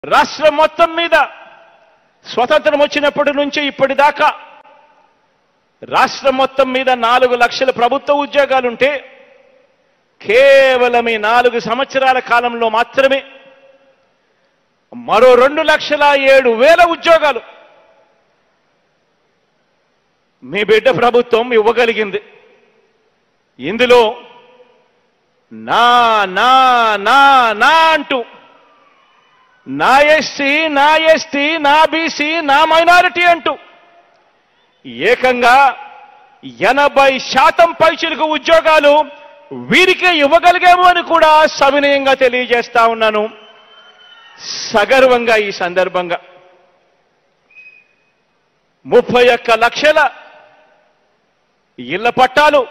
రాష్ట్రం మొత్తం మీద స్వతంత్రం వచ్చినప్పటి నుంచి ఇప్పటిదాకా రాష్ట్రం మొత్తం మీద నాలుగు లక్షల ప్రభుత్వ ఉద్యోగాలుంటే కేవలం ఈ నాలుగు సంవత్సరాల కాలంలో మాత్రమే మరో రెండు లక్షల ఏడు వేల ఉద్యోగాలు మీ బిడ్డ ప్రభుత్వం ఇవ్వగలిగింది ఇందులో నా నా నా నా అంటూ నా ఎస్సీ నా ఎస్టీ నా బీసీ నా మైనారిటీ అంటూ ఏకంగా ఎనభై శాతం పైచిలకు ఉద్యోగాలు వీరికే ఇవ్వగలిగాము అని కూడా సవినయంగా తెలియజేస్తా ఉన్నాను సగర్వంగా ఈ సందర్భంగా ముప్పై ఒక్క లక్షల ఇళ్ల పట్టాలు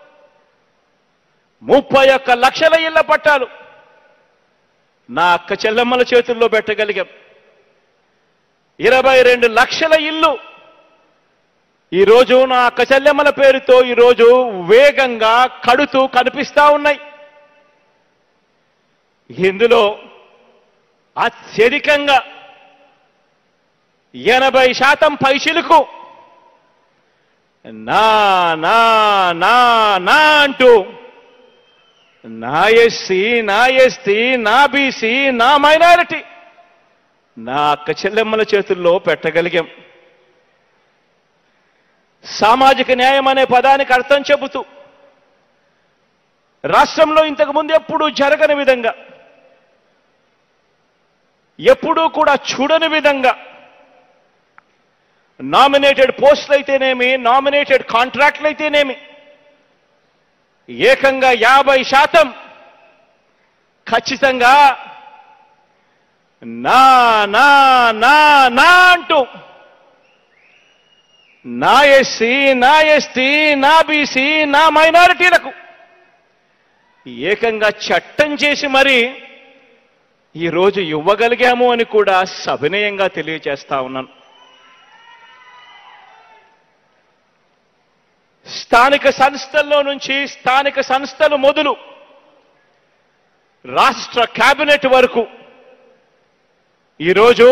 ముప్పై ఒక్క లక్షల ఇళ్ల పట్టాలు నా అక్క చెల్లెమ్మల చేతుల్లో పెట్టగలిగాం ఇరవై రెండు లక్షల ఇల్లు ఈరోజు నా అక్క చెల్లెమ్మల పేరుతో ఈరోజు వేగంగా కడుతూ కనిపిస్తా ఉన్నాయి ఇందులో అత్యధికంగా ఎనభై శాతం పైచిలకు నా నా నా నా అంటూ నా ఎస్సీ నా ఎస్టీ నా బీసీ నా మైనారిటీ నా అక్క చెల్లెమ్మల చేతుల్లో పెట్టగలిగాం సామాజిక న్యాయం అనే పదానికి అర్థం చెబుతూ రాష్ట్రంలో ఇంతకు ముందు ఎప్పుడూ జరగని విధంగా ఎప్పుడూ కూడా చూడని విధంగా నామినేటెడ్ పోస్టులు అయితేనేమి నామినేటెడ్ కాంట్రాక్ట్లు అయితేనేమి ఏకంగా యాభై శాతం ఖచ్చితంగా నా నా నా నా అంటూ నా ఎస్సీ నా ఎస్టీ నా బీసీ నా మైనారిటీలకు ఏకంగా చట్టం చేసి మరి ఈరోజు ఇవ్వగలిగాము అని కూడా సవినయంగా తెలియజేస్తా ఉన్నాను స్థానిక సంస్థల్లో నుంచి స్థానిక సంస్థలు మొదలు రాష్ట్ర కేబినెట్ వరకు ఈరోజు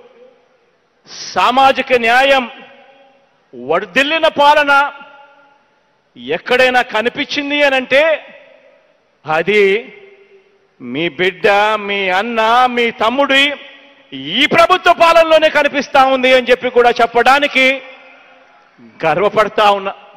సామాజిక న్యాయం వర్ధిల్లిన పాలన ఎక్కడైనా కనిపించింది అని అంటే అది మీ బిడ్డ మీ అన్న మీ తమ్ముడి ఈ ప్రభుత్వ పాలనలోనే కనిపిస్తా ఉంది అని చెప్పి కూడా చెప్పడానికి గర్వపడతా ఉన్నా